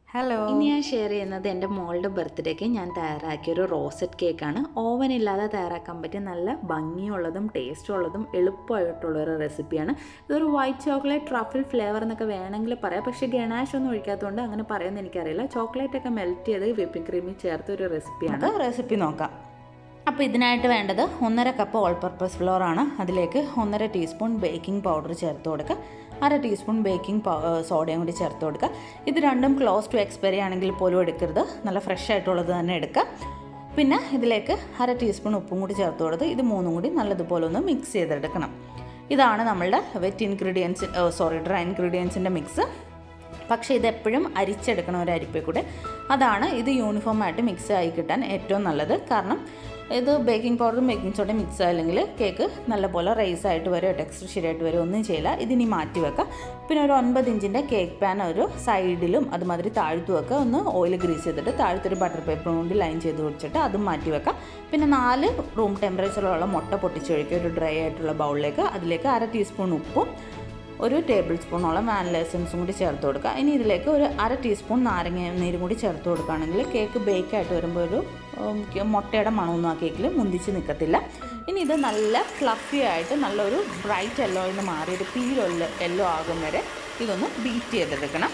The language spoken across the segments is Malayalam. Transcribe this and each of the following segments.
ഹലോ ഇനി ഞാൻ ഷെയർ ചെയ്യുന്നത് എൻ്റെ മോളുടെ ബർത്ത്ഡേക്ക് ഞാൻ തയ്യാറാക്കിയ ഒരു റോസറ്റ് കേക്കാണ് ഓവൻ ഇല്ലാതെ തയ്യാറാക്കാൻ പറ്റിയ നല്ല ഭംഗിയുള്ളതും ടേസ്റ്റ് ഉള്ളതും എളുപ്പമായിട്ടുള്ള ഒരു റെസിപ്പിയാണ് ഇതൊരു വൈറ്റ് ചോക്ലേറ്റ് ട്രഫിൾ ഫ്ലേവർ എന്നൊക്കെ വേണമെങ്കിൽ പറയാം പക്ഷേ ഗണാഷ് ഒന്നും ഒഴിക്കാത്തതുകൊണ്ട് അങ്ങനെ പറയുമെന്ന് എനിക്കറിയില്ല ചോക്ലേറ്റ് ഒക്കെ മെൽറ്റ് ചെയ്ത് വിപ്പിംഗ് ക്രീമിൽ ചേർത്ത ഒരു റെസിപ്പിയാണ് നമുക്ക് റെസിപ്പി നോക്കാം അപ്പോൾ ഇതിനായിട്ട് വേണ്ടത് ഒന്നര കപ്പ് ഓൾ പർപ്പസ് ഫ്ലോർ ആണ് അതിലേക്ക് ഒന്നര ടീസ്പൂൺ ബേക്കിംഗ് പൗഡർ ചേർത്ത് കൊടുക്കുക അര ടീസ്പൂൺ ബേക്കിംഗ് സോഡയും കൂടി ചേർത്ത് കൊടുക്കുക ഇത് രണ്ടും ക്ലോസ് ടു എക്സ്പയറി ആണെങ്കിൽ പോലും എടുക്കരുത് നല്ല ഫ്രഷ് ആയിട്ടുള്ളത് തന്നെ എടുക്കുക പിന്നെ ഇതിലേക്ക് അര ടീസ്പൂൺ ഉപ്പും കൂടി ചേർത്ത് കൊടുത്ത് ഇത് മൂന്നും കൂടി നല്ലതുപോലെ ഒന്ന് മിക്സ് ചെയ്തെടുക്കണം ഇതാണ് നമ്മളുടെ വെറ്റ് ഇൻഗ്രീഡിയൻസ് സോറി ഡ്രൈ ഇൻഗ്രീഡിയൻസിൻ്റെ മിക്സ് പക്ഷേ ഇതെപ്പോഴും അരിച്ചെടുക്കണം ഒരു അരിപ്പയിൽ കൂടെ അതാണ് ഇത് യൂണിഫോം ആയിട്ട് മിക്സ് ആയി കിട്ടാൻ ഏറ്റവും നല്ലത് കാരണം ഇത് ബേക്കിംഗ് പൗഡറും ബേക്കിംഗ് സോഡയും മിക്സ് ആയില്ലെങ്കിൽ കേക്ക് നല്ലപോലെ റൈസ് ആയിട്ട് വരും ടെക്സ്ചർ ശരിയായിട്ട് വരും ഒന്നും ചെയ്യില്ല ഇതിനി മാറ്റി വെക്കാം പിന്നെ ഒരു ഒൻപത് ഇഞ്ചിൻ്റെ കേക്ക് പാൻ ഒരു സൈഡിലും അതുമാതിരി താഴ്ത്തു വെക്കുക ഒന്ന് ഓയിൽ ഗ്രീസ് ചെയ്തിട്ട് താഴ്ത്തൊരു ബട്ടർ പേപ്പർ കൊണ്ട് ലൈൻ ചെയ്ത് കൊടുത്തിട്ട് അതും മാറ്റി വെക്കാം പിന്നെ നാല് റൂം ടെമ്പറേച്ചറിലുള്ള മുട്ട പൊട്ടിച്ചൊഴിക്കുക ഒരു ഡ്രൈ ആയിട്ടുള്ള ബൗളിലേക്ക് അതിലേക്ക് അര ടീസ്പൂൺ ഉപ്പും ഒരു ടേബിൾ സ്പൂണോളം വാനില എസൻസും കൂടി ചേർത്ത് കൊടുക്കുക ഇനി ഇതിലേക്ക് ഒരു അര ടീസ്പൂൺ നാരങ്ങ നീരും കൂടി ചേർത്ത് കൊടുക്കുകയാണെങ്കിൽ കേക്ക് ബേക്ക് ആയിട്ട് വരുമ്പോൾ ഒരു ഉം, ക- മുട്ടയുടെ മണമൊന്നും ആ കേക്കിൽ മുന്തിച്ച് നിൽക്കത്തില്ല ഇനി ഇത് നല്ല ഫ്ലഫി ആയിട്ട് നല്ലൊരു ബ്രൈറ്റ് യെല്ലോ എന്ന് മാറി ഒരു പീൽ യെല്ലോ ആകും വരെ ഇതൊന്ന് ബീറ്റ് ചെയ്തെടുക്കണം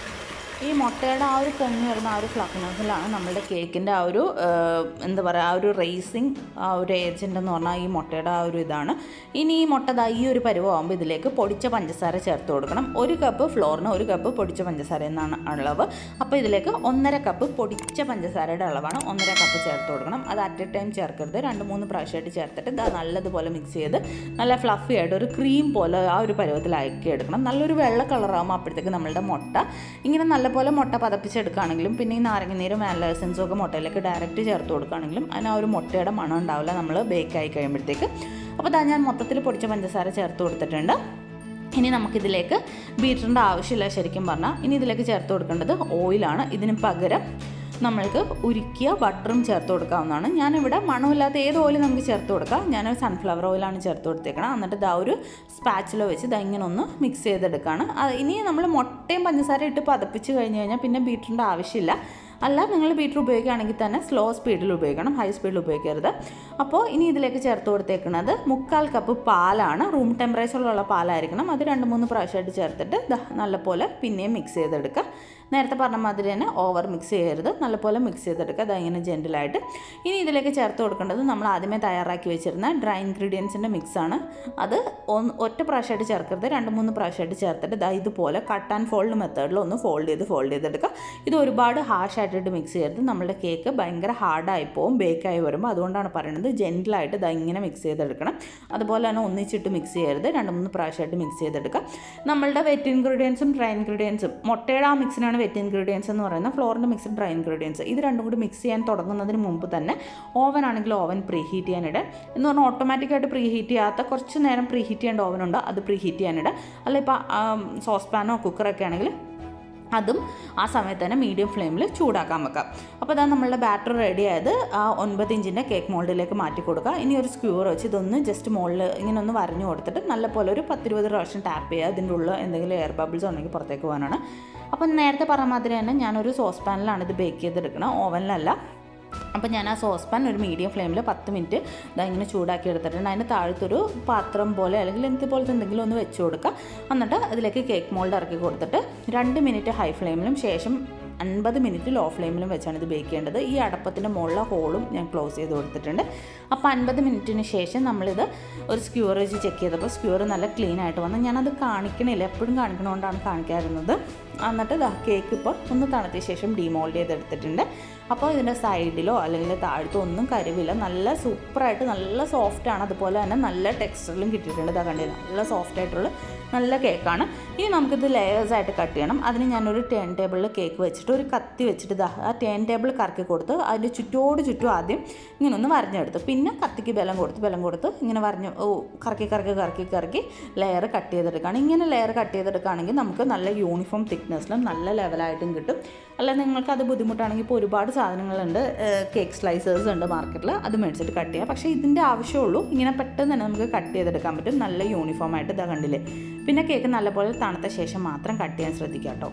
ഈ മുട്ടയുടെ ആ ഒരു പൊങ്ങി വരുന്ന ആ ഒരു ഫ്ലഫിനെസ്സിലാണ് നമ്മുടെ കേക്കിൻ്റെ ആ ഒരു ആ, എന്താ പറയുക ആ ഒരു റേസിങ് ആ ഒരു ഏജൻ്റ് എന്ന് പറഞ്ഞാൽ ഈ മുട്ടയുടെ ആ ഒരു ഇതാണ് ഇനി ഈ മുട്ട ദാ ഈ ഒരു പരുവമാകുമ്പോൾ ഇതിലേക്ക് പൊടിച്ച പഞ്ചസാര ചേർത്ത് കൊടുക്കണം ഒരു കപ്പ് ഫ്ലോറിന് ഒരു കപ്പ് പൊടിച്ച പഞ്ചസാര എന്നാണ് അളവ് അപ്പോൾ ഇതിലേക്ക് ഒന്നര കപ്പ് പൊടിച്ച പഞ്ചസാരയുടെ അളവാണ് ഒന്നര കപ്പ് ചേർത്ത് കൊടുക്കണം അത് അറ്റ് എ ടൈം ചേർക്കരുത് രണ്ട് മൂന്ന് പ്രാവശ്യമായിട്ട് ചേർത്തിട്ട് ദാ നല്ലതുപോലെ മിക്സ് ചെയ്ത് നല്ല ഫ്ലഫി ആയിട്ട് ഒരു ക്രീം പോലെ ആ ഒരു പരുവത്തിലാക്കി എടുക്കണം നല്ലൊരു വെള്ള കളറാകുമ്പോൾ അപ്പോഴത്തേക്ക് നമ്മളുടെ മുട്ട ഇങ്ങനെ നല്ലപോലെ മുട്ട പതപ്പിച്ചെടുക്കുകയാണെങ്കിലും പിന്നെ ഈ നാരങ്ങനീരും വാനില എസൻസും ഒക്കെ മുട്ടയിലേക്ക് ഡയറക്റ്റ് ചേർത്ത് കൊടുക്കുകയാണെങ്കിലും അതിന് ആ ഒരു മുട്ടയുടെ മണം ഉണ്ടാവില്ല നമ്മൾ ബേക്ക് ആയി കഴിയുമ്പോഴത്തേക്ക് അപ്പോൾ ഇതാ ഞാൻ മൊത്തത്തിൽ പൊടിച്ച പഞ്ചസാര ചേർത്ത് കൊടുത്തിട്ടുണ്ട് ഇനി നമുക്കിതിലേക്ക് ബീറ്ററിൻ്റെ ആവശ്യമില്ല ശരിക്കും പറഞ്ഞാൽ ഇനി ഇതിലേക്ക് ചേർത്ത് കൊടുക്കേണ്ടത് ഓയിലാണ് ഇതിന് പകരം നമ്മൾക്ക് ഉരുക്കിയ ബട്ടറും ചേർത്ത് കൊടുക്കാവുന്നതാണ് ഞാനിവിടെ മണമില്ലാത്ത ഏത് ഓയിൽ നമുക്ക് ചേർത്ത് കൊടുക്കാം ഞാനൊരു സൺഫ്ലവർ ഓയിലാണ് ചേർത്ത് കൊടുത്തേക്കണം എന്നിട്ട് ഇതാ ഒരു സ്പാച്ചില വെച്ച് ഇതാ ഇങ്ങനെ ഒന്ന് മിക്സ് ചെയ്തെടുക്കുകയാണ് അത് ഇനി നമ്മൾ മുട്ടയും പഞ്ചസാര ഇട്ട് പതപ്പിച്ച് കഴിഞ്ഞ് കഴിഞ്ഞാൽ പിന്നെ ബീറ്ററിൻ്റെ ആവശ്യമില്ല അല്ല നിങ്ങൾ ബീറ്റർ ഉപയോഗിക്കുകയാണെങ്കിൽ തന്നെ സ്ലോ സ്പീഡിൽ ഉപയോഗിക്കണം ഹൈ സ്പീഡിൽ ഉപയോഗിക്കരുത് അപ്പോൾ ഇനി ഇതിലേക്ക് ചേർത്ത് കൊടുത്തേക്കുന്നത് മുക്കാൽ കപ്പ് പാലാണ് റൂം ടെമ്പറേച്ചറിലുള്ള പാലായിരിക്കണം അത് രണ്ട് മൂന്ന് പ്രാവശ്യമായിട്ട് ചേർത്തിട്ട് ദാ നല്ലപോലെ പിന്നെയും മിക്സ് ചെയ്തെടുക്കുക നേരത്തെ പറഞ്ഞ മാതിരി തന്നെ ഓവർ മിക്സ് ചെയ്യരുത് നല്ലപോലെ മിക്സ് ചെയ്തെടുക്കുക അതാ ഇങ്ങനെ ജെൻറ്റിലായിട്ട് ഇനി ഇതിലേക്ക് ചേർത്ത് കൊടുക്കേണ്ടത് നമ്മൾ ആദ്യമേ തയ്യാറാക്കി വെച്ചിരുന്ന ഡ്രൈ ഇൻഗ്രീഡിയൻസിൻ്റെ മിക്സാണ് അത് ഒന്ന് ഒറ്റ പ്രാവശ്യമായിട്ട് ചേർക്കരുത് രണ്ട് മൂന്ന് പ്രാവശ്യമായിട്ട് ചേർത്തിട്ട് ദാ ഇതുപോലെ കട്ട് ആൻഡ് ഫോൾഡ് മെത്തേഡിൽ ഒന്ന് ഫോൾഡ് ചെയ്ത് ഫോൾഡ് ചെയ്തെടുക്കുക ഇത് ഒരുപാട് ഹാഷ് ആയിട്ടിട്ട് മിക്സ് ചെയ്യരുത് നമ്മുടെ കേക്ക് ഭയങ്കര ഹാർഡായി പോവും ബേക്കായി വരുമ്പോൾ അതുകൊണ്ടാണ് പറയുന്നത് ജെൻറ്റിലായിട്ട് ഇതാ ഇങ്ങനെ മിക്സ് ചെയ്തെടുക്കണം അതുപോലെ തന്നെ ഒന്നിച്ചിട്ട് മിക്സ് ചെയ്യരുത് രണ്ട് മൂന്ന് പ്രാവശ്യമായിട്ട് മിക്സ് ചെയ്തെടുക്കുക നമ്മളുടെ വെറ്റ് ഇൻഗ്രീഡിയൻസും ഡ്രൈ ഇൻഗ്രീഡിയൻസും മുട്ടയുടെ ആ മിക്സിനാണ് വെറ്റ് ഇൻഗ്രീഡിയൻസ് എന്ന് പറയുന്നത് ഫ്ലോറിൻ്റെ മിക്സ് ഡ്രൈ ഇൻഗ്രീഡിയൻസ് ഇത് രണ്ടും കൂടി മിക്സ് ചെയ്യാൻ തുടങ്ങുന്നതിന് മുമ്പ് തന്നെ ഓവൻ ആണെങ്കിൽ ഓവൻ പ്രീ ഹീറ്റ് ചെയ്യാനിട എന്ന് പറഞ്ഞാൽ ഓട്ടോമാറ്റിക്കായിട്ട് പ്രീ ഹീറ്റ് ചെയ്യാത്ത കുറച്ച് നേരം പ്രീ ഹീറ്റ് ചെയ്യേണ്ട ഓവനുണ്ട് അത് പ്രീ ഹീറ്റ് ചെയ്യാനിട അല്ല ഇപ്പോൾ സോസ് പാനോ കുക്കറൊക്കെ ആണെങ്കിൽ അതും ആ സമയത്ത് തന്നെ മീഡിയം ഫ്ലെയിമിൽ ചൂടാക്കാൻ വെക്കാം അപ്പോൾ ഇതാ നമ്മളുടെ ബാറ്റർ റെഡി ആയത് ആ ഒൻപത് ഇഞ്ചിൻ്റെ കേക്ക് മോൾഡിലേക്ക് മാറ്റി കൊടുക്കുക ഇനി ഒരു സ്ക്യൂർ വെച്ച് ഇതൊന്ന് ജസ്റ്റ് മുകളിൽ ഇങ്ങനെ ഒന്ന് വരഞ്ഞു കൊടുത്തിട്ട് നല്ലപോലെ ഒരു പത്തിരുപത് പ്രാവശ്യം ടാപ്പ് ചെയ്യുക അതിൻ്റെ ഉള്ളിൽ എന്തെങ്കിലും എയർ ബബിൾസ് ഉണ്ടെങ്കിൽ പുറത്തേക്ക് പോകാനാണ് അപ്പം നേരത്തെ പറഞ്ഞ മാതിരി തന്നെ ഞാനൊരു സോസ് പാനിലാണ് ഇത് ബേക്ക് ചെയ്തെടുക്കണം ഓവനിലല്ല അപ്പോൾ ഞാൻ ആ സോസ് പാൻ ഒരു മീഡിയം ഫ്ലെയിമിൽ പത്ത് മിനിറ്റ് ഇതാ ഇങ്ങനെ ചൂടാക്കി എടുത്തിട്ടുണ്ട് അതിന് താഴത്തൊരു പാത്രം പോലെ അല്ലെങ്കിൽ എന്ത് പോലത്തെ എന്തെങ്കിലും ഒന്ന് വെച്ച് കൊടുക്കുക എന്നിട്ട് അതിലേക്ക് കേക്ക് മോൾഡ് ഇറക്കി കൊടുത്തിട്ട് രണ്ട് മിനിറ്റ് ഹൈ ഫ്ലെയിമിലും ശേഷം അൻപത് മിനിറ്റ് ലോ ഫ്ലെയിമിലും വെച്ചാണ് ഇത് ബേക്ക് ചെയ്യേണ്ടത് ഈ അടപ്പത്തിൻ്റെ മുകളിലെ ഹോളും ഞാൻ ക്ലോസ് ചെയ്ത് കൊടുത്തിട്ടുണ്ട് അപ്പോൾ അൻപത് മിനിറ്റിന് ശേഷം നമ്മളിത് ഒരു സ്ക്യൂർ വെച്ച് ചെക്ക് ചെയ്തപ്പോൾ സ്ക്യൂർ നല്ല ക്ലീൻ ആയിട്ട് വന്നു ഞാനത് കാണിക്കണില്ല എപ്പോഴും കാണിക്കണതുകൊണ്ടാണ് കാണിക്കാറുന്നത് എന്നിട്ട് ദാ കേക്ക് ഇപ്പോൾ ഒന്ന് തണുത്തിയ ശേഷം ഡീമോൾഡ് ചെയ്തെടുത്തിട്ടുണ്ട് അപ്പോൾ ഇതിൻ്റെ സൈഡിലോ അല്ലെങ്കിൽ താഴത്തോ ഒന്നും കരിവില്ല നല്ല സൂപ്പറായിട്ട് നല്ല സോഫ്റ്റാണ് അതുപോലെ തന്നെ നല്ല ടെക്സ്ചറിലും കിട്ടിയിട്ടുണ്ട് ഇതാ കണ്ടില്ല നല്ല സോഫ്റ്റ് ആയിട്ടുള്ള നല്ല കേക്കാണ് ഇനി നമുക്കിത് ലെയേഴ്സ് ആയിട്ട് കട്ട് ചെയ്യണം അതിന് ഞാനൊരു ടേൺ ടേബിളിൽ കേക്ക് വെച്ചിട്ട് ഒരു കത്തി വെച്ചിട്ട് ഇതാ ആ ടേൺ ടേബിൾ കറക്കി കൊടുത്ത് അതിൻ്റെ ചുറ്റോട് ചുറ്റും ആദ്യം ഇങ്ങനെ ഒന്ന് വരഞ്ഞെടുത്ത് പിന്നെ കത്തിക്ക് ബലം കൊടുത്ത് ബലം കൊടുത്ത് ഇങ്ങനെ വരഞ്ഞ് ഓ കറക്കി കറക്കി കറക്കി കറക്കി ലെയർ കട്ട് ചെയ്തെടുക്കുകയാണ് ഇങ്ങനെ ലെയർ കട്ട് ചെയ്തെടുക്കുകയാണെങ്കിൽ നമുക്ക് നല്ല യൂണിഫോം തിക്നെസ്സിലും നല്ല ലെവലായിട്ടും കിട്ടും അല്ല നിങ്ങൾക്ക് അത് ബുദ്ധിമുട്ടാണെങ്കിൽ ഇപ്പോൾ ഒരുപാട് സാധനങ്ങളുണ്ട് കേക്ക് സ്ലൈസേഴ്സ് ഉണ്ട് മാർക്കറ്റിൽ അത് മേടിച്ചിട്ട് കട്ട് ചെയ്യാം പക്ഷേ ഇതിൻ്റെ ആവശ്യമുള്ളൂ ഇങ്ങനെ പെട്ടെന്ന് തന്നെ നമുക്ക് കട്ട് ചെയ്തെടുക്കാൻ പറ്റും നല്ല യൂണിഫോം ആയിട്ട് ഇതാ കണ്ടില്ലേ പിന്നെ കേക്ക് നല്ലപോലെ തണുത്ത ശേഷം മാത്രം കട്ട് ചെയ്യാൻ ശ്രദ്ധിക്കാം കേട്ടോ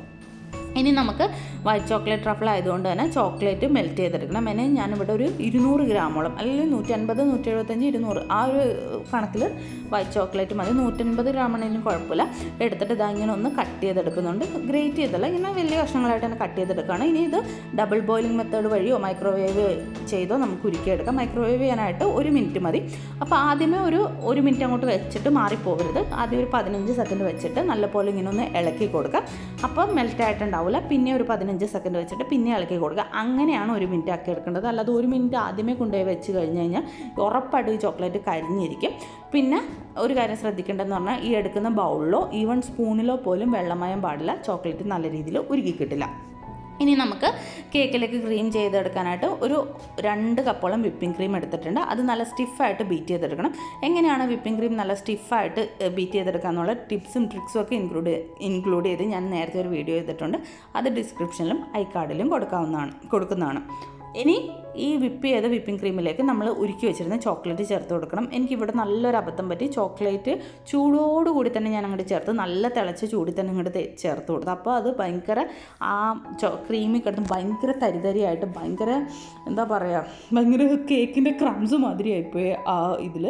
ഇനി നമുക്ക് വൈറ്റ് ചോക്ലേറ്റ് ട്രഫിൾ ആയതുകൊണ്ട് തന്നെ ചോക്ലേറ്റ് മെൽറ്റ് ചെയ്തെടുക്കണം അതിന് ഞാനിവിടെ ഒരു ഇരുന്നൂറ് ഗ്രാമോളം അല്ലെങ്കിൽ നൂറ്റി അൻപത് നൂറ്റി എഴുപത്തഞ്ച് ഇരുന്നൂറ് ആ ഒരു കണക്കിൽ വൈറ്റ് ചോക്ലേറ്റ് മതി നൂറ്റൻപത് ഗ്രാമാണെങ്കിലും കുഴപ്പമില്ല എടുത്തിട്ട് ഇതാ ഇങ്ങനെ ഒന്ന് കട്ട് ചെയ്തെടുക്കുന്നുണ്ട് ഗ്രേറ്റ് ചെയ്തല്ല ഇങ്ങനെ വലിയ കഷ്ണങ്ങളായിട്ട് തന്നെ കട്ട് ചെയ്തെടുക്കുകയാണ് ഇനി ഇത് ഡബിൾ ബോയിലിംഗ് മെത്തേഡ് വഴിയോ മൈക്രോവേവ് ചെയ്തോ നമുക്ക് ഉരുക്കിയെടുക്കാം മൈക്രോവേവ് ചെയ്യാനായിട്ട് ഒരു മിനിറ്റ് മതി അപ്പോൾ ആദ്യമേ ഒരു ഒരു മിനിറ്റ് അങ്ങോട്ട് വെച്ചിട്ട് മാറിപ്പോകരുത് ആദ്യം ഒരു പതിനഞ്ച് സെക്കൻഡ് വെച്ചിട്ട് നല്ലപോലെ ഇങ്ങനെ ഒന്ന് ഇളക്കി കൊടുക്കുക അപ്പോൾ മെൽറ്റ് ആയിട്ടുണ്ടാവില്ല പിന്നെ ഒരു പതിനഞ്ച് സെക്കൻഡ് വെച്ചിട്ട് പിന്നെ ഇളക്കി കൊടുക്കുക അങ്ങനെയാണ് ഒരു മിനിറ്റ് ആക്കി എടുക്കേണ്ടത് അല്ലാതെ ഒരു മിനിറ്റ് ആദ്യമേ കൊണ്ടുപോയി വെച്ച് കഴിഞ്ഞ് കഴിഞ്ഞാൽ ഉറപ്പായിട്ട് ഈ ചോക്ലേറ്റ് കരിഞ്ഞിരിക്കും പിന്നെ ഒരു കാര്യം ശ്രദ്ധിക്കേണ്ടതെന്ന് പറഞ്ഞാൽ ഈ എടുക്കുന്ന ബൗളിലോ ഈവൻ സ്പൂണിലോ പോലും വെള്ളമയം പാടില്ല ചോക്ലേറ്റ് നല്ല രീതിയിൽ ഉരുക്കി കിട്ടില്ല ഇനി നമുക്ക് കേക്കിലേക്ക് ക്രീം ചെയ്തെടുക്കാനായിട്ട് ഒരു രണ്ട് കപ്പോളം വിപ്പിംഗ് ക്രീം എടുത്തിട്ടുണ്ട് അത് നല്ല സ്റ്റിഫായിട്ട് ബീറ്റ് ചെയ്തെടുക്കണം എങ്ങനെയാണ് വിപ്പിംഗ് ക്രീം നല്ല സ്റ്റിഫായിട്ട് ബീറ്റ് ചെയ്തെടുക്കുക എന്നുള്ള ടിപ്സും ട്രിക്സും ഒക്കെ ഇൻക്ലൂഡ് ഇൻക്ലൂഡ് ചെയ്ത് ഞാൻ നേരത്തെ ഒരു വീഡിയോ ചെയ്തിട്ടുണ്ട് അത് ഡിസ്ക്രിപ്ഷനിലും ഐ കാർഡിലും കൊടുക്കാവുന്നതാണ് കൊടുക്കുന്നതാണ് ഇനി ഈ വിപ്പ് ചെയ്ത വിപ്പിംഗ് ക്രീമിലേക്ക് നമ്മൾ ഉരുക്കി വെച്ചിരുന്ന ചോക്ലേറ്റ് ചേർത്ത് കൊടുക്കണം എനിക്കിവിടെ നല്ലൊരു അബദ്ധം പറ്റി ചോക്ലേറ്റ് ചൂടോടുകൂടി തന്നെ ഞാൻ അങ്ങോട്ട് ചേർത്ത് നല്ല തിളച്ച ചൂടിൽ തന്നെ അങ്ങോട്ട് തേ- ചേർത്ത് കൊടുത്തു അപ്പോൾ അത് ഭയങ്കര ആ ചോ ക്രീമിൽ കിടന്ന് ഭയങ്കര തരിതരിയായിട്ട് ഭയങ്കര എന്താ പറയുക ഭയങ്കര കേക്കിൻ്റെ ക്രംസ് മാതിരിയായിപ്പോയി ആ ഇതിൽ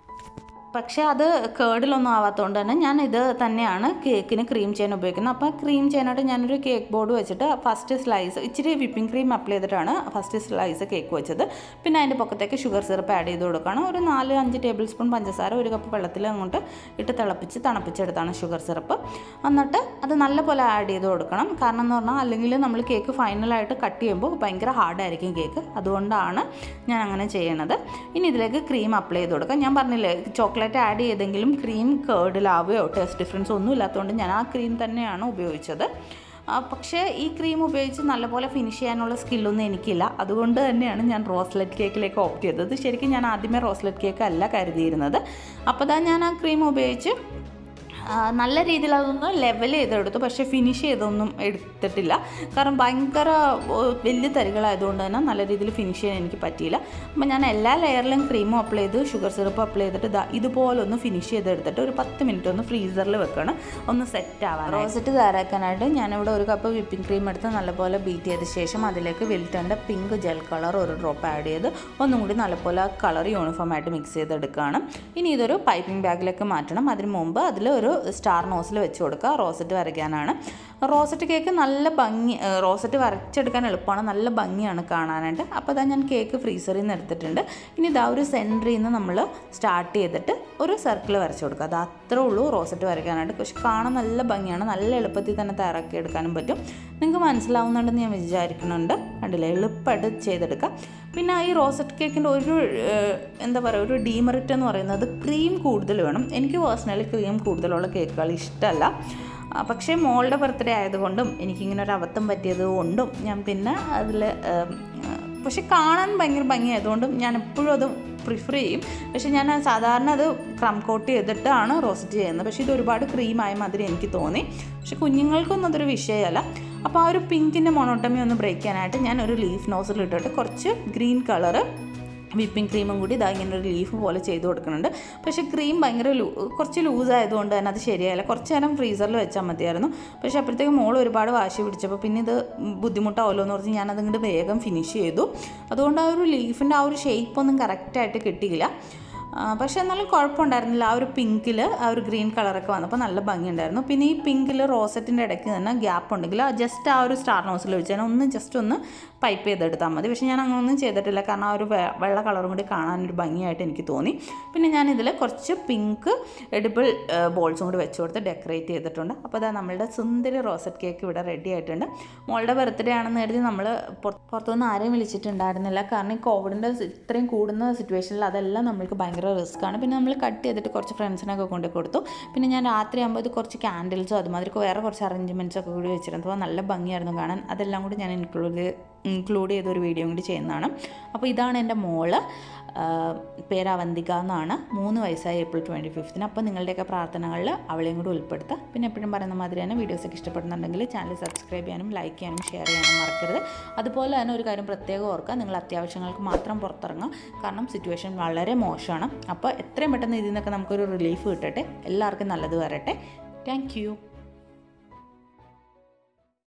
പക്ഷേ അത് കേടിലൊന്നും ആവാത്തതുകൊണ്ട് തന്നെ ഞാൻ ഇത് തന്നെയാണ് കേക്കിന് ക്രീം ചെയ്യാൻ ഉപയോഗിക്കുന്നത് അപ്പോൾ ക്രീം ചെയ്യാനായിട്ട് ഞാനൊരു കേക്ക് ബോർഡ് വെച്ചിട്ട് ഫസ്റ്റ് സ്ലൈസ് ഇച്ചിരി വിപ്പിംഗ് ക്രീം അപ്ലൈ ചെയ്തിട്ടാണ് ഫസ്റ്റ് സ്ലൈസ് കേക്ക് വെച്ചത് പിന്നെ അതിൻ്റെ പൊക്കത്തേക്ക് ഷുഗർ സിറപ്പ് ആഡ് ചെയ്ത് കൊടുക്കണം ഒരു നാല് അഞ്ച് ടേബിൾ സ്പൂൺ പഞ്ചസാര ഒരു കപ്പ് വെള്ളത്തിൽ അങ്ങോട്ട് ഇട്ട് തിളപ്പിച്ച് തണുപ്പിച്ചെടുത്താണ് ഷുഗർ സിറപ്പ് എന്നിട്ട് അത് നല്ലപോലെ ആഡ് ചെയ്ത് കൊടുക്കണം കാരണം എന്ന് പറഞ്ഞാൽ അല്ലെങ്കിൽ നമ്മൾ കേക്ക് ഫൈനലായിട്ട് കട്ട് ചെയ്യുമ്പോൾ ഭയങ്കര ഹാർഡായിരിക്കും കേക്ക് അതുകൊണ്ടാണ് ഞാൻ അങ്ങനെ ചെയ്യണത് ഇനി ഇതിലേക്ക് ക്രീം അപ്ലൈ ചെയ്ത് കൊടുക്കാം ഞാൻ പറഞ്ഞില്ലേ ചോക്ലേറ്റ് ആഡ് ചെയ്തെങ്കിലും ക്രീം കേർഡിലാവുകയോ ടേസ്റ്റ് ഡിഫറൻസ് ഒന്നും ഇല്ലാത്തതുകൊണ്ട് ഞാൻ ആ ക്രീം തന്നെയാണ് ഉപയോഗിച്ചത് ആ, പക്ഷേ ഈ ക്രീം ഉപയോഗിച്ച് നല്ലപോലെ ഫിനിഷ് ചെയ്യാനുള്ള സ്കില്ലൊന്നും എനിക്കില്ല അതുകൊണ്ട് തന്നെയാണ് ഞാൻ റോസ്ലെറ്റ് കേക്കിലേക്ക് ഓപ്റ്റ് ചെയ്തത് ശരിക്കും ഞാൻ ആദ്യമേ റോസ്ലെറ്റ് കേക്ക് അല്ല കരുതിയിരുന്നത് അപ്പോൾ തന്നെ ഞാൻ ആ ക്രീം ഉപയോഗിച്ച് ആ, നല്ല രീതിയിൽ അതൊന്ന് ലെവൽ ചെയ്തെടുത്തു പക്ഷേ ഫിനിഷ് ചെയ്തൊന്നും എടുത്തിട്ടില്ല കാരണം ഭയങ്കര ഓ, വലിയ തരികളായതുകൊണ്ട് തന്നെ നല്ല രീതിയിൽ ഫിനിഷ് ചെയ്യാൻ എനിക്ക് പറ്റിയില്ല അപ്പം ഞാൻ എല്ലാ ലെയറിലും ക്രീമും അപ്ലൈ ചെയ്ത് ഷുഗർ സിറപ്പ് അപ്ലൈ ചെയ്തിട്ട് ദാ ഇതുപോലെ ഒന്ന് ഫിനിഷ് ചെയ്തെടുത്തിട്ട് ഒരു പത്ത് മിനിറ്റ് ഒന്ന് ഫ്രീസറിൽ വെക്കണം ഒന്ന് സെറ്റ് ആവാൻ റോസറ്റ് തയ്യാറാക്കാനായിട്ട് ഞാനിവിടെ ഒരു കപ്പ് വിപ്പിംഗ് ക്രീം എടുത്ത് നല്ലപോലെ ബീറ്റ് ചെയ്ത ശേഷം അതിലേക്ക് വിൽട്ടൻ്റെ പിങ്ക് ജെൽ കളർ ഒരു ഡ്രോപ്പ് ആഡ് ചെയ്ത് ഒന്നും കൂടി നല്ലപോലെ ആ കളർ യൂണിഫോം ആയിട്ട് മിക്സ് ചെയ്തെടുക്കുകയാണ് ഇനി ഇതൊരു പൈപ്പിംഗ് ബാഗിലേക്ക് മാറ്റണം അതിന് മുമ്പ് അതിൽ ഒരു സ്റ്റാർ നോസിൽ വെച്ച് കൊടുക്കുക റോസറ്റ് വരയ്ക്കാനാണ് റോസറ്റ് കേക്ക് നല്ല ഭംഗി ഏഹ് റോസറ്റ് വരച്ചെടുക്കാൻ എളുപ്പമാണ് നല്ല ഭംഗിയാണ് കാണാനായിട്ട് അപ്പോൾ ഇതാ ഞാൻ കേക്ക് ഫ്രീസറിൽ നിന്ന് എടുത്തിട്ടുണ്ട് ഇനി ഇതാ ഒരു സെൻറ്ററിൽ നിന്ന് നമ്മൾ സ്റ്റാർട്ട് ചെയ്തിട്ട് ഒരു സർക്കിൾ വരച്ച് കൊടുക്കുക അത് അത്രേ ഉള്ളൂ റോസറ്റ് വരയ്ക്കാനായിട്ട് പക്ഷെ കാണാൻ നല്ല ഭംഗിയാണ് നല്ല എളുപ്പത്തിൽ തന്നെ തയ്യാറാക്കി എടുക്കാനും പറ്റും നിങ്ങൾക്ക് മനസ്സിലാവുന്നുണ്ടെന്ന് ഞാൻ വിചാരിക്കുന്നുണ്ട് കണ്ടില്ലേ എളുപ്പമായിട്ട് ചെയ്തെടുക്കാം പിന്നെ ഈ റോസറ്റ് കേക്കിൻ്റെ ഒരു ഏഹ്, എന്താ പറയുക ഒരു ഡീമെറിറ്റ് എന്ന് പറയുന്നത് ക്രീം കൂടുതൽ വേണം എനിക്ക് പേഴ്സണലി ക്രീം കൂടുതലുള്ള കേക്കുകൾ ഇഷ്ടമല്ല ആ, പക്ഷേ മോളുടെ ബർത്ത്ഡേ ആയതുകൊണ്ടും എനിക്കിങ്ങനെ ഒരു അബദ്ധം പറ്റിയത് കൊണ്ടും ഞാൻ പിന്നെ അതിൽ പക്ഷെ കാണാൻ ഭയങ്കര ഭംഗിയായതുകൊണ്ടും ഞാൻ എപ്പോഴും അത് പ്രിഫർ ചെയ്യും പക്ഷെ ഞാൻ സാധാരണ അത് ക്രം കോട്ട് ചെയ്തിട്ടാണ് റോസ്റ്റ് ചെയ്യുന്നത് പക്ഷേ ഇത് ഒരുപാട് ക്രീമായ മാതിരി എനിക്ക് തോന്നി പക്ഷെ കുഞ്ഞുങ്ങൾക്കൊന്നും അതൊരു വിഷയമല്ല അപ്പോൾ ആ ഒരു പിങ്കിൻ്റെ മൊണോട്ടമി ഒന്ന് ബ്രേക്ക് ചെയ്യാനായിട്ട് ഞാൻ ഒരു ലീഫ് നോസിൽ ഇട്ടിട്ട് കുറച്ച് ഗ്രീൻ കളറ് വിപ്പിംഗ് ക്രീമും കൂടി ഇതാ ഇങ്ങനെ ഒരു ലീഫ് പോലെ ചെയ്ത് കൊടുക്കുന്നുണ്ട് പക്ഷേ ക്രീം ഭയങ്കര ലൂ കുറച്ച് ലൂസ് ആയതുകൊണ്ട് തന്നെ അത് ശരിയായില്ല കുറച്ച് നേരം ഫ്രീസറിൽ വെച്ചാൽ മതിയായിരുന്നു പക്ഷേ അപ്പോഴത്തേക്ക് മോൾ ഒരുപാട് വാശി പിടിച്ചപ്പോൾ പിന്നെ ഇത് ബുദ്ധിമുട്ടാവുമല്ലോ എന്ന് പറഞ്ഞ് ഞാനത് ഇങ്ങോട്ട് വേഗം ഫിനിഷ് ചെയ്തു അതുകൊണ്ട് ആ ഒരു ലീഫിൻ്റെ ആ ഒരു ഷേപ്പ് ഒന്നും കറക്റ്റായിട്ട് കിട്ടിയില്ല ആ, പക്ഷേ എന്നാലും കുഴപ്പമുണ്ടായിരുന്നില്ല ആ ഒരു പിങ്കിൽ ആ ഒരു ഗ്രീൻ കളറൊക്കെ വന്നപ്പോൾ നല്ല ഭംഗിയുണ്ടായിരുന്നു പിന്നെ ഈ പിങ്കിൽ റോസറ്റിൻ്റെ ഇടയ്ക്ക് തന്നെ ഗ്യാപ്പ് ഉണ്ടെങ്കിൽ ജസ്റ്റ് ആ ഒരു സ്റ്റാർ നോസിൽ വെച്ച് തന്നെ ഒന്ന് ജസ്റ്റ് ഒന്ന് പൈപ്പ് ചെയ്തെടുത്താൽ മതി പക്ഷേ ഞാൻ അങ്ങനെ ഒന്നും ചെയ്തിട്ടില്ല കാരണം ആ ഒരു വെ- വെള്ള കളറും കൂടി കാണാനൊരു ഭംഗിയായിട്ട് എനിക്ക് തോന്നി പിന്നെ ഞാനിതിൽ കുറച്ച് പിങ്ക് എഡിബിൾ ബോൾസും കൂടി വെച്ച് കൊടുത്ത് ഡെക്കറേറ്റ് ചെയ്തിട്ടുണ്ട് അപ്പോൾ അതാ നമ്മളുടെ സുന്ദരി റോസറ്റ് കേക്ക് ഇവിടെ റെഡി ആയിട്ടുണ്ട് മോളുടെ ബർത്ത്ഡേ ആണെന്ന് കരുതി നമ്മൾ പുറത്തുനിന്ന് ആരെയും വിളിച്ചിട്ടുണ്ടായിരുന്നില്ല കാരണം ഈ കോവിഡിൻ്റെ ഇത്രയും കൂടുന്ന സിറ്റുവേഷനിൽ അതെല്ലാം നമ്മൾക്ക് ഭയങ്കര റിസ്ക് ആണ് പിന്നെ നമ്മൾ കട്ട് ചെയ്തിട്ട് കുറച്ച് ഫ്രണ്ട്സിനൊക്കെ കൊണ്ട് കൊടുത്തു പിന്നെ ഞാൻ രാത്രി ആകുമ്പോൾ ഇത് കുറച്ച് ക്യാൻഡിൽസോ അതുമാതിരി വേറെ കുറച്ച് അറേഞ്ച്മെൻറ്റ്സ് ഒക്കെ കൂടി വെച്ചിരുന്നു അപ്പോൾ നല്ല ഭംഗിയായിരുന്നു കാണാൻ അതെല്ലാം കൂടി ഞാൻ ഇൻക്ലൂഡ് ഇൻക്ലൂഡ് ചെയ്ത ഒരു വീഡിയോ കൂടി ചെയ്യുന്നതാണ് അപ്പോൾ ഇതാണ് എൻ്റെ മോള് ആ, പേര് അവന്തിക എന്നാണ് മൂന്ന് വയസ്സായി ഏപ്രിൽ ട്വൻറ്റി ഫിഫ്ത്തിന് അപ്പോൾ നിങ്ങളുടെയൊക്കെ പ്രാർത്ഥനകളിൽ അവളെയും കൂടി ഉൾപ്പെടുത്തുക പിന്നെ എപ്പോഴും പറയുന്ന മാതിരി തന്നെ വീഡിയോസൊക്കെ ഇഷ്ടപ്പെടുന്നുണ്ടെങ്കിൽ ചാനൽ സബ്സ്ക്രൈബ് ചെയ്യാനും ലൈക്ക് ചെയ്യാനും ഷെയർ ചെയ്യാനും മറക്കരുത് അതുപോലെ തന്നെ ഒരു കാര്യം പ്രത്യേകം ഓർക്കുക നിങ്ങൾ അത്യാവശ്യങ്ങൾക്ക് മാത്രം പുറത്തിറങ്ങുക കാരണം സിറ്റുവേഷൻ വളരെ മോശമാണ് അപ്പോൾ എത്രയും പെട്ടെന്ന് ഇതിൽ നിന്നൊക്കെ നമുക്കൊരു റിലീഫ് കിട്ടട്ടെ എല്ലാവർക്കും നല്ലത് വരട്ടെ താങ്ക്